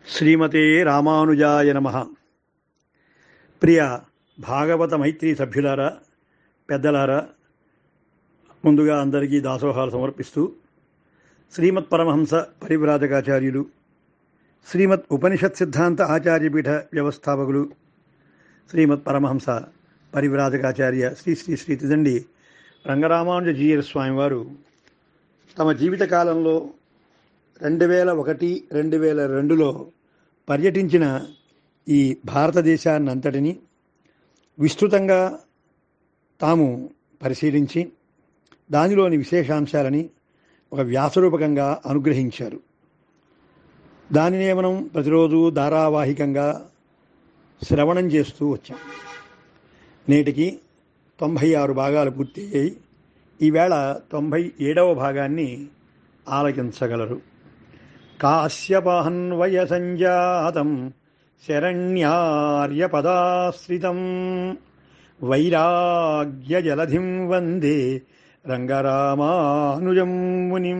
శ్రీమతే రామానుజాయ నమ ప్రియ భాగవత మైత్రి సభ్యులారా పెద్దలారా ముందుగా అందరికీ దాసోహాలు సమర్పిస్తూ శ్రీమత్ పరమహంస పరివ్రాజకాచార్యులు శ్రీమత్ ఉపనిషత్ సిద్ధాంత ఆచార్యపీఠ వ్యవస్థాపకులు శ్రీమత్ పరమహంస పరివ్రాజకాచార్య శ్రీ శ్రీ శ్రీ తిదండి రంగరామానుజ జీయర్ స్వామివారు తమ జీవిత కాలంలో రెండు వేల ఒకటి రెండు వేల రెండులో పర్యటించిన ఈ భారతదేశాన్ని అంతటిని విస్తృతంగా తాము పరిశీలించి దానిలోని విశేషాంశాలని ఒక వ్యాసరూపకంగా అనుగ్రహించారు దానినే మనం ప్రతిరోజు ధారావాహికంగా శ్రవణం చేస్తూ వచ్చాం నేటికి తొంభై ఆరు భాగాలు పూర్తయ్యాయి ఈవేళ తొంభై ఏడవ భాగాన్ని ఆలకించగలరు కాశ్యపహన్వయ సంజాతం శరణ్యార్యపదాశ్రితం వైరాగ్యజలధిం వందే రంగరామానుజం మునిం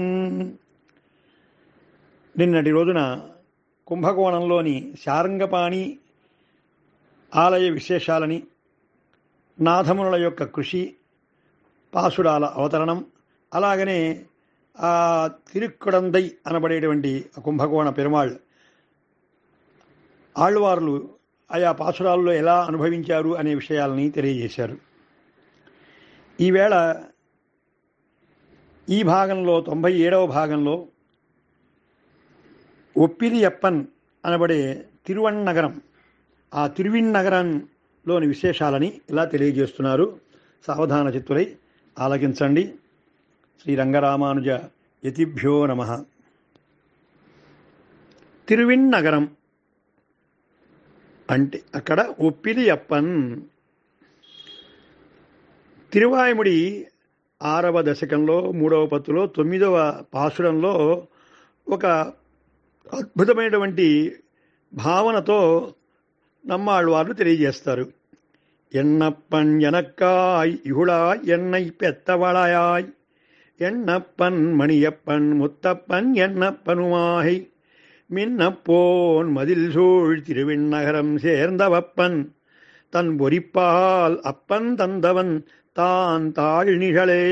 నిన్నటి రోజున కుంభకోణంలోని శారంగపాణి ఆలయ విశేషాలని నాథమునుల యొక్క కృషి పాసుడాల అవతరణం అలాగనే ఆ తిరుక్కుడందై అనబడేటువంటి కుంభకోణ పెరుమాళ్ ఆళ్వార్లు ఆయా పాసురాల్లో ఎలా అనుభవించారు అనే విషయాలని తెలియజేశారు ఈవేళ ఈ భాగంలో తొంభై ఏడవ భాగంలో ఒప్పిలి అప్పన్ అనబడే తిరువణ్ణగరం ఆ తిరువిన్నగరంలోని విశేషాలని ఇలా తెలియజేస్తున్నారు సావధాన చిత్తులై ఆలకించండి శ్రీ రంగరామానుజ యతిభ్యో నమ తిరువిన్నగరం అంటే అక్కడ ఒప్పిలి అప్పన్ తిరువాయముడి ఆరవ దశకంలో మూడవ పత్తులో తొమ్మిదవ పాసురంలో ఒక అద్భుతమైనటువంటి భావనతో నమ్మాళ్ళవార్లు తెలియజేస్తారు ఎన్నప్పన్ ఎనక్కాయ్ ఇహుళా ఎన్నై పెత్తవళాయాయ్ எண்ணப்பன் மணியப்பன் முத்தப்பன் எண்ணப்பனுமாகை மின்னப்போன் மதில் சூழ் திருவிண்ணகரம் சேர்ந்தவப்பன் தன் பொறிப்பால் అప్పన్ తందవన్ తాన్ తాళినిషలే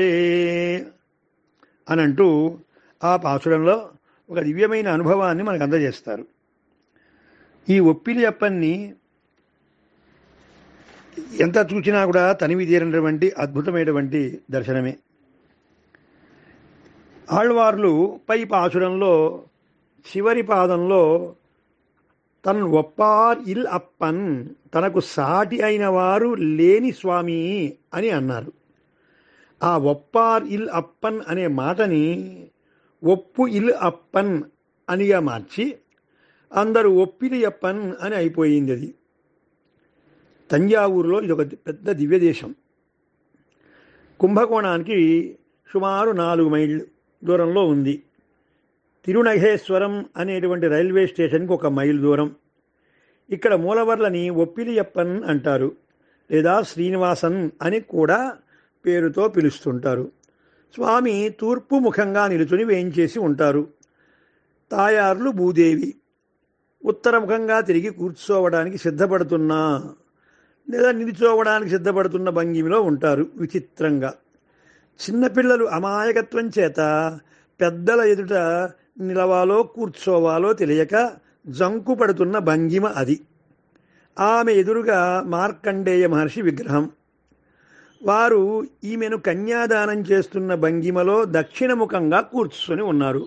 అని అంటూ ఆ పాసురంలో ఒక దివ్యమైన అనుభవాన్ని మనకు అందజేస్తారు ఈ ఒప్పిలి అప్పన్ని ఎంత చూసినా కూడా తనివి తీరినటువంటి అద్భుతమైనటువంటి దర్శనమే ఆళ్వార్లు పై పాసురంలో చివరి పాదంలో తన్ ఒప్పార్ ఇల్ అప్పన్ తనకు సాటి అయిన వారు లేని స్వామి అని అన్నారు ఆ ఒప్పార్ ఇల్ అప్పన్ అనే మాటని ఒప్పు ఇల్ అప్పన్ అనిగా మార్చి అందరూ ఒప్పిలి అప్పన్ అని అయిపోయింది అది తంజావూరులో ఇది ఒక పెద్ద దివ్యదేశం కుంభకోణానికి సుమారు నాలుగు మైళ్ళు దూరంలో ఉంది తిరునగేశ్వరం అనేటువంటి రైల్వే స్టేషన్కి ఒక మైలు దూరం ఇక్కడ మూలవర్లని ఒప్పిలియప్పన్ అంటారు లేదా శ్రీనివాసన్ అని కూడా పేరుతో పిలుస్తుంటారు స్వామి తూర్పు ముఖంగా నిలుచుని వేయించేసి ఉంటారు తాయార్లు భూదేవి ఉత్తరముఖంగా తిరిగి కూర్చోవడానికి సిద్ధపడుతున్నా లేదా నిలుచోవడానికి సిద్ధపడుతున్న భంగిమిలో ఉంటారు విచిత్రంగా చిన్నపిల్లలు అమాయకత్వం చేత పెద్దల ఎదుట నిలవాలో కూర్చోవాలో తెలియక జంకు పడుతున్న భంగిమ అది ఆమె ఎదురుగా మార్కండేయ మహర్షి విగ్రహం వారు ఈమెను కన్యాదానం చేస్తున్న భంగిమలో దక్షిణముఖంగా కూర్చుని ఉన్నారు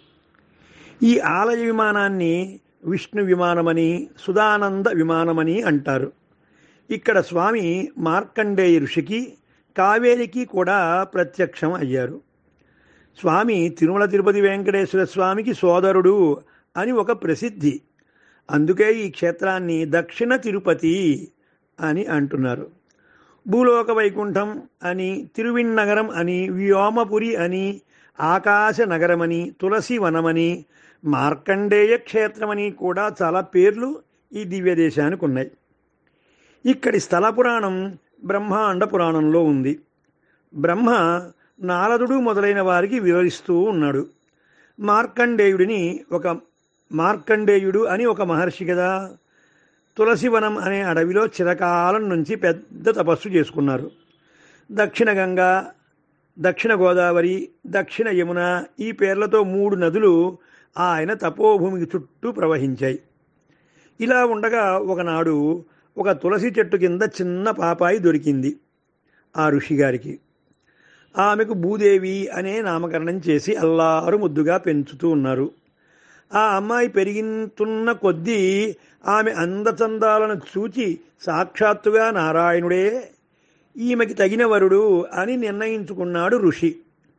ఈ ఆలయ విమానాన్ని విష్ణు విమానమని సుధానంద విమానమని అంటారు ఇక్కడ స్వామి మార్కండేయ ఋషికి కావేరికి కూడా ప్రత్యక్షం అయ్యారు స్వామి తిరుమల తిరుపతి వెంకటేశ్వర స్వామికి సోదరుడు అని ఒక ప్రసిద్ధి అందుకే ఈ క్షేత్రాన్ని దక్షిణ తిరుపతి అని అంటున్నారు భూలోక వైకుంఠం అని తిరువిన్నగరం అని వ్యోమపురి అని ఆకాశ నగరమని తులసి వనమని మార్కండేయ క్షేత్రమని కూడా చాలా పేర్లు ఈ దివ్యదేశానికి ఉన్నాయి ఇక్కడి స్థల పురాణం బ్రహ్మాండ పురాణంలో ఉంది బ్రహ్మ నారదుడు మొదలైన వారికి వివరిస్తూ ఉన్నాడు మార్కండేయుడిని ఒక మార్కండేయుడు అని ఒక మహర్షి కదా తులసివనం అనే అడవిలో చిరకాలం నుంచి పెద్ద తపస్సు చేసుకున్నారు దక్షిణ గంగా దక్షిణ గోదావరి దక్షిణ యమున ఈ పేర్లతో మూడు నదులు ఆయన తపోభూమికి చుట్టూ ప్రవహించాయి ఇలా ఉండగా ఒకనాడు ఒక తులసి చెట్టు కింద చిన్న పాపాయి దొరికింది ఆ ఋషిగారికి ఆమెకు భూదేవి అనే నామకరణం చేసి అల్లారు ముద్దుగా పెంచుతూ ఉన్నారు ఆ అమ్మాయి పెరిగితున్న కొద్దీ ఆమె అందచందాలను చూచి సాక్షాత్తుగా నారాయణుడే ఈమెకి తగిన వరుడు అని నిర్ణయించుకున్నాడు ఋషి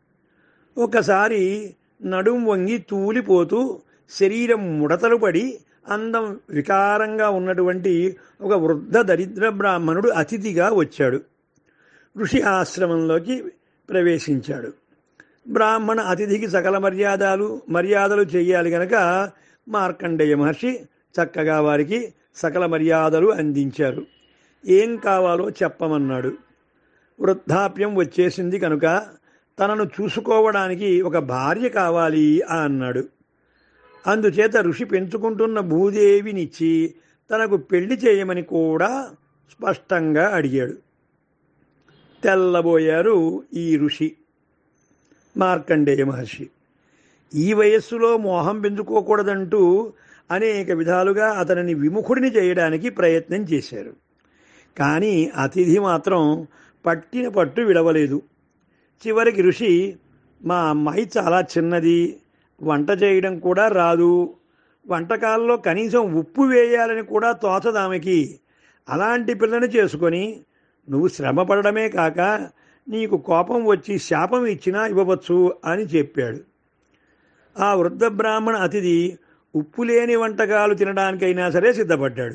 ఒకసారి నడుం వంగి తూలిపోతూ శరీరం ముడతలు పడి అందం వికారంగా ఉన్నటువంటి ఒక వృద్ధ దరిద్ర బ్రాహ్మణుడు అతిథిగా వచ్చాడు ఋషి ఆశ్రమంలోకి ప్రవేశించాడు బ్రాహ్మణ అతిథికి సకల మర్యాదలు మర్యాదలు చేయాలి గనక మార్కండేయ మహర్షి చక్కగా వారికి సకల మర్యాదలు అందించారు ఏం కావాలో చెప్పమన్నాడు వృద్ధాప్యం వచ్చేసింది కనుక తనను చూసుకోవడానికి ఒక భార్య కావాలి అన్నాడు అందుచేత ఋషి పెంచుకుంటున్న భూదేవినిచ్చి తనకు పెళ్లి చేయమని కూడా స్పష్టంగా అడిగాడు తెల్లబోయారు ఈ ఋషి మార్కండేయ మహర్షి ఈ వయస్సులో మోహం పెంచుకోకూడదంటూ అనేక విధాలుగా అతనిని విముఖుడిని చేయడానికి ప్రయత్నం చేశారు కానీ అతిథి మాత్రం పట్టిన పట్టు విడవలేదు చివరికి ఋషి మా అమ్మాయి చాలా చిన్నది వంట చేయడం కూడా రాదు వంటకాల్లో కనీసం ఉప్పు వేయాలని కూడా తోచదామెకి అలాంటి పిల్లని చేసుకొని నువ్వు శ్రమ పడడమే కాక నీకు కోపం వచ్చి శాపం ఇచ్చినా ఇవ్వవచ్చు అని చెప్పాడు ఆ వృద్ధ బ్రాహ్మణ అతిథి ఉప్పు లేని వంటకాలు తినడానికైనా సరే సిద్ధపడ్డాడు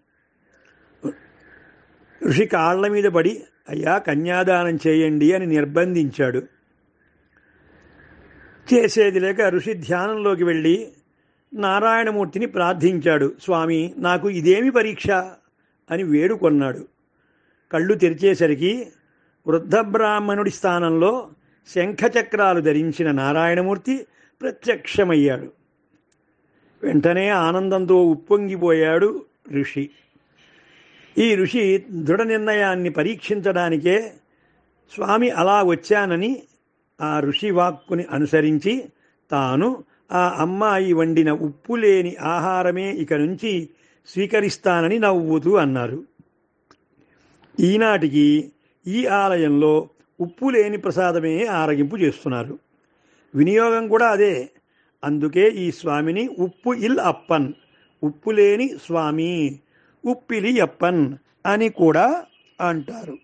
ఋషి కాళ్ల మీద పడి అయ్యా కన్యాదానం చేయండి అని నిర్బంధించాడు చేసేది లేక ఋషి ధ్యానంలోకి వెళ్ళి నారాయణమూర్తిని ప్రార్థించాడు స్వామి నాకు ఇదేమి పరీక్ష అని వేడుకొన్నాడు కళ్ళు తెరిచేసరికి వృద్ధ బ్రాహ్మణుడి స్థానంలో శంఖచక్రాలు ధరించిన నారాయణమూర్తి ప్రత్యక్షమయ్యాడు వెంటనే ఆనందంతో ఉప్పొంగిపోయాడు ఋషి ఈ ఋషి దృఢ నిర్ణయాన్ని పరీక్షించడానికే స్వామి అలా వచ్చానని ఆ ఋషి వాక్కుని అనుసరించి తాను ఆ అమ్మాయి వండిన ఉప్పు లేని ఆహారమే ఇక నుంచి స్వీకరిస్తానని నవ్వుతూ అన్నారు ఈనాటికి ఈ ఆలయంలో ఉప్పు లేని ప్రసాదమే ఆరగింపు చేస్తున్నారు వినియోగం కూడా అదే అందుకే ఈ స్వామిని ఉప్పు ఇల్ అప్పన్ ఉప్పు లేని స్వామి ఉప్పిలి అప్పన్ అని కూడా అంటారు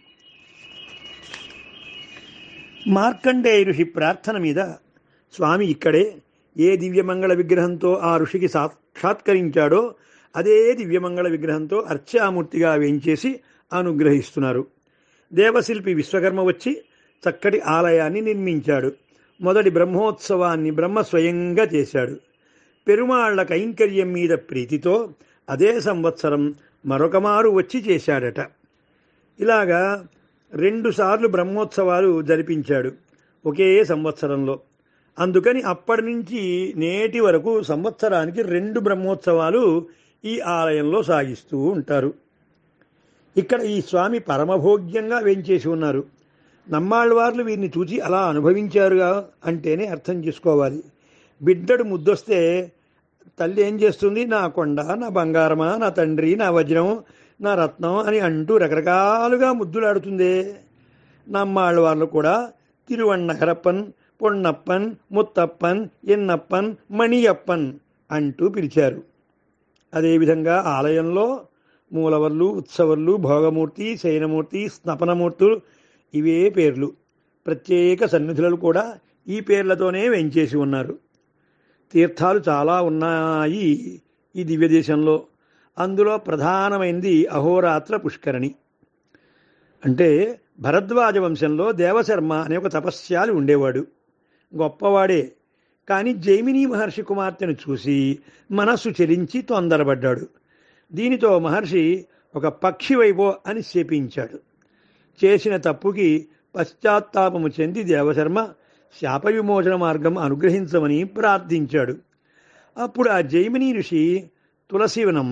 మార్కండేయ ఋషి ప్రార్థన మీద స్వామి ఇక్కడే ఏ దివ్యమంగళ విగ్రహంతో ఆ ఋషికి సాక్షాత్కరించాడో అదే దివ్యమంగళ విగ్రహంతో అర్చామూర్తిగా వేయించేసి అనుగ్రహిస్తున్నారు దేవశిల్పి విశ్వకర్మ వచ్చి చక్కటి ఆలయాన్ని నిర్మించాడు మొదటి బ్రహ్మోత్సవాన్ని బ్రహ్మ స్వయంగా చేశాడు పెరుమాళ్ల కైంకర్యం మీద ప్రీతితో అదే సంవత్సరం మరొక మారు వచ్చి చేశాడట ఇలాగా రెండుసార్లు బ్రహ్మోత్సవాలు జరిపించాడు ఒకే సంవత్సరంలో అందుకని అప్పటి నుంచి నేటి వరకు సంవత్సరానికి రెండు బ్రహ్మోత్సవాలు ఈ ఆలయంలో సాగిస్తూ ఉంటారు ఇక్కడ ఈ స్వామి పరమభోగ్యంగా వేంచేసి ఉన్నారు నమ్మాళ్ళవార్లు వీరిని చూచి అలా అనుభవించారుగా అంటేనే అర్థం చేసుకోవాలి బిడ్డడు ముద్దొస్తే తల్లి ఏం చేస్తుంది నా కొండ నా బంగారమా నా తండ్రి నా వజ్రం నా రత్నం అని అంటూ రకరకాలుగా ముద్దులాడుతుందే నమ్మాళ్ళవార్లు కూడా తిరువണ്ണహరప్పన్ పొన్నప్పన్ ముత్తప్పన్ ఎన్నప్పన్ మణియప్పన్ అంటూ పిలిచారు అదేవిధంగా ఆలయంలో మూలవర్లు ఉత్సవర్లు భోగమూర్తి శయనమూర్తి స్నపనమూర్తులు ఇవే పేర్లు ప్రత్యేక సన్నిధులు కూడా ఈ పేర్లతోనే వెంచేసి ఉన్నారు తీర్థాలు చాలా ఉన్నాయి ఈ దివ్యదేశంలో అందులో ప్రధానమైనది అహోరాత్ర పుష్కరణి అంటే భరద్వాజ వంశంలో దేవశర్మ అనే ఒక తపస్యాలు ఉండేవాడు గొప్పవాడే కానీ జైమిని మహర్షి కుమార్తెను చూసి మనస్సు చెలించి తొందరపడ్డాడు దీనితో మహర్షి ఒక పక్షి వైపో అని శపించాడు చేసిన తప్పుకి పశ్చాత్తాపము చెంది దేవశర్మ శాప విమోచన మార్గం అనుగ్రహించమని ప్రార్థించాడు అప్పుడు ఆ జైమిని ఋషి తులసివనం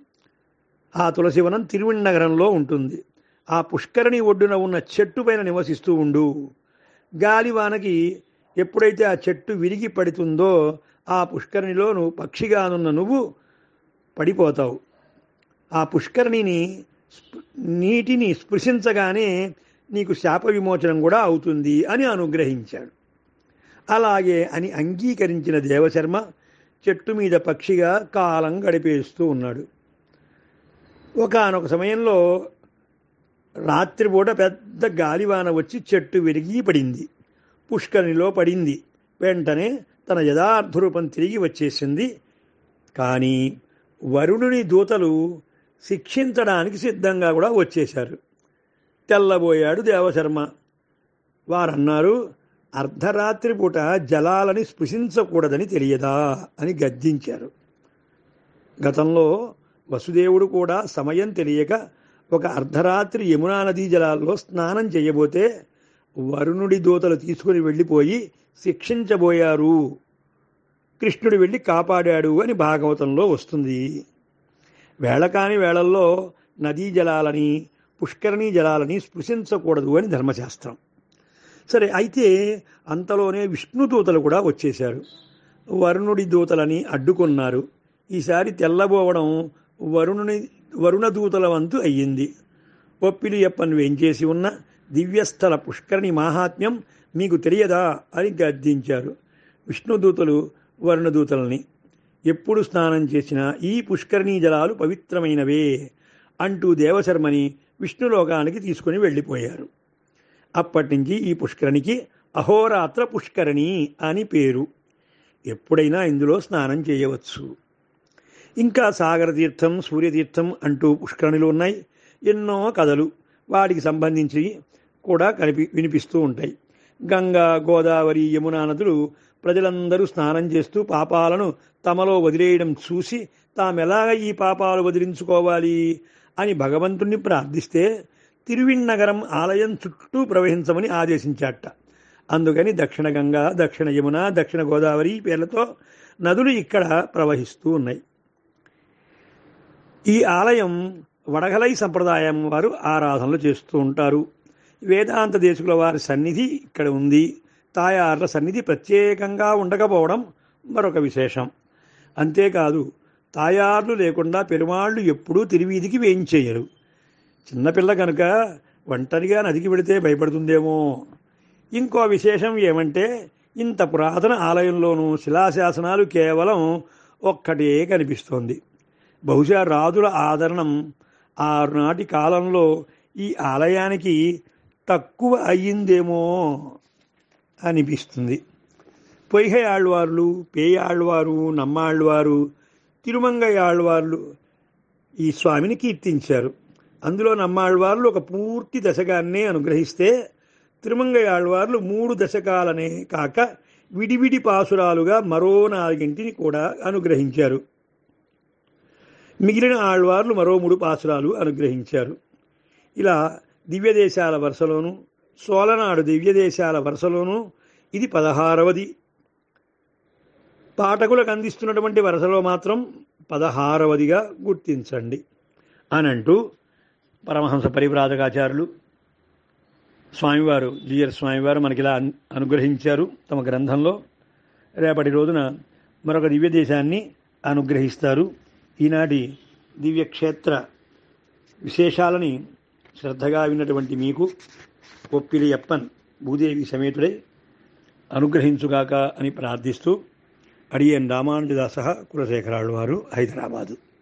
ఆ తులసివనం తిరువణ్ణగరంలో ఉంటుంది ఆ పుష్కరిణి ఒడ్డున ఉన్న చెట్టు పైన నివసిస్తూ ఉండు గాలివానకి ఎప్పుడైతే ఆ చెట్టు విరిగి పడుతుందో ఆ పుష్కరిణిలో నువ్వు పక్షిగానున్న నువ్వు పడిపోతావు ఆ పుష్కరిణిని స్పృ- నీటిని స్పృశించగానే నీకు శాప విమోచనం కూడా అవుతుంది అని అనుగ్రహించాడు అలాగే అని అంగీకరించిన దేవశర్మ చెట్టు మీద పక్షిగా కాలం గడిపేస్తూ ఉన్నాడు ఒకానొక సమయంలో రాత్రిపూట పెద్ద గాలివాన వచ్చి చెట్టు విరిగి పడింది పుష్కరిణిలో పడింది వెంటనే తన యథార్థ రూపం తిరిగి వచ్చేసింది కానీ వరుణుని దూతలు శిక్షించడానికి సిద్ధంగా కూడా వచ్చేశారు తెల్లబోయాడు దేవశర్మ వారన్నారు అర్ధరాత్రి పూట జలాలని స్పృశించకూడదని తెలియదా అని గద్దించారు గతంలో వసుదేవుడు కూడా సమయం తెలియక ఒక అర్ధరాత్రి యమునా నదీ జలాల్లో స్నానం చేయబోతే వరుణుడి దూతలు తీసుకుని వెళ్ళిపోయి శిక్షించబోయారు కృష్ణుడు వెళ్ళి కాపాడాడు అని భాగవతంలో వస్తుంది వేళకాని వేళల్లో నదీ జలాలని పుష్కరిణీ జలాలని స్పృశించకూడదు అని ధర్మశాస్త్రం సరే అయితే అంతలోనే విష్ణు దూతలు కూడా వచ్చేశారు వరుణుడి దూతలని అడ్డుకున్నారు ఈసారి తెల్లబోవడం వరుణుని వరుణ దూతల వంతు అయ్యింది ఒప్పిలి ఎప్పను వేంచేసి ఉన్న దివ్యస్థల పుష్కరిణి మాహాత్మ్యం మీకు తెలియదా అని గద్దించారు విష్ణుదూతలు వరుణదూతలని ఎప్పుడు స్నానం చేసినా ఈ పుష్కరిణీ జలాలు పవిత్రమైనవే అంటూ దేవశర్మని విష్ణులోకానికి తీసుకుని వెళ్ళిపోయారు అప్పటి నుంచి ఈ పుష్కరిణికి అహోరాత్ర పుష్కరిణి అని పేరు ఎప్పుడైనా ఇందులో స్నానం చేయవచ్చు ఇంకా సాగర తీర్థం సూర్యతీర్థం అంటూ పుష్కరిణిలు ఉన్నాయి ఎన్నో కథలు వాటికి సంబంధించి కూడా కలిపి వినిపిస్తూ ఉంటాయి గంగా గోదావరి యమునా నదులు ప్రజలందరూ స్నానం చేస్తూ పాపాలను తమలో వదిలేయడం చూసి తామెలాగ ఈ పాపాలు వదిలించుకోవాలి అని భగవంతుణ్ణి ప్రార్థిస్తే తిరువిన్నగరం ఆలయం చుట్టూ ప్రవహించమని ఆదేశించాట అందుకని దక్షిణ గంగా దక్షిణ యమున దక్షిణ గోదావరి పేర్లతో నదులు ఇక్కడ ప్రవహిస్తూ ఉన్నాయి ఈ ఆలయం వడగలై సంప్రదాయం వారు ఆరాధనలు చేస్తూ ఉంటారు వేదాంత దేశకుల వారి సన్నిధి ఇక్కడ ఉంది తాయార్ల సన్నిధి ప్రత్యేకంగా ఉండకపోవడం మరొక విశేషం అంతేకాదు తాయార్లు లేకుండా పెరుమాళ్ళు ఎప్పుడూ తిరువీధికి వేయించేయరు చిన్నపిల్ల కనుక ఒంటరిగా నదికి వెళితే భయపడుతుందేమో ఇంకో విశేషం ఏమంటే ఇంత పురాతన ఆలయంలోనూ శిలాశాసనాలు కేవలం ఒక్కటే కనిపిస్తోంది బహుశా రాజుల ఆదరణం ఆనాటి కాలంలో ఈ ఆలయానికి తక్కువ అయ్యిందేమో అనిపిస్తుంది పొయ్హై ఆళ్వార్లు పేయాళ్వారు నమ్మాళ్వారు తిరుమంగయాళ్వార్లు ఈ స్వామిని కీర్తించారు అందులో నమ్మాళ్వార్లు ఒక పూర్తి దశకాన్నే అనుగ్రహిస్తే తిరుమంగయాళ్వార్లు మూడు దశకాలనే కాక విడివిడి పాసురాలుగా మరో నాలుగింటిని కూడా అనుగ్రహించారు మిగిలిన ఆళ్వార్లు మరో మూడు పాసురాలు అనుగ్రహించారు ఇలా దివ్యదేశాల వరుసలోను సోలనాడు దివ్యదేశాల వరుసలోను ఇది పదహారవది పాఠకులకు అందిస్తున్నటువంటి వరుసలో మాత్రం పదహారవదిగా గుర్తించండి అని అంటూ పరమహంస పరివ్రాజకాచార్యులు స్వామివారు జిఆర్ స్వామివారు మనకి ఇలా అను- అనుగ్రహించారు తమ గ్రంథంలో రేపటి రోజున మరొక దివ్య దేశాన్ని అనుగ్రహిస్తారు ఈనాటి దివ్యక్షేత్ర విశేషాలని శ్రద్ధగా విన్నటువంటి మీకు ఒప్పిలి అప్పన్ భూదేవి సమేతుడై అనుగ్రహించుగాక అని ప్రార్థిస్తూ అడియన్ రామానుజదాస కులశేఖరాళ్ళు వారు హైదరాబాదు